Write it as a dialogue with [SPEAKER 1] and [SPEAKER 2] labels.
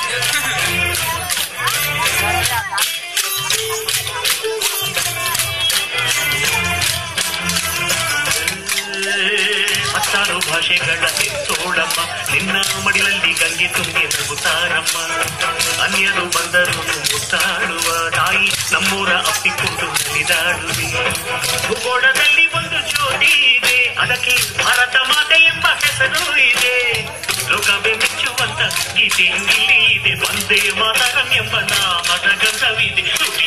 [SPEAKER 1] ಹತ್ತಾರು ಭಾಷೆಗಳ ತೋಳಮ್ಮ ನಿನ್ನ ಮಡಿಲಲ್ಲಿ ಗಂಗೆ ತುಂಬಿ ನಗುತ್ತಾರಮ್ಮ ಅನ್ಯರು ಬಂದರು ಮುತ್ತಾಡುವ ತಾಯಿ ನಮ್ಮೂರ ಅಪ್ಪಿಕೊಂಡು ನಲಿದಾಡುವೆ ಭೂಗೋಳದಲ್ಲಿ ಒಂದು ಜ್ಯೋತಿ ಇದೆ ಅದಕ್ಕೆ ಭಾರತ ಮಾತೆ ಎಂಬ ಹೆಸರು ಇದೆ ಲೋಕವೇ ಮೆಚ್ಚುವಂತ ಗೀತೆ ಇಲ್ಲಿ ಇದೆ ಒಂದೇ ಮಾತರಂ ಎಂಬ ನಾಮದ ಗಂಧವಿದೆ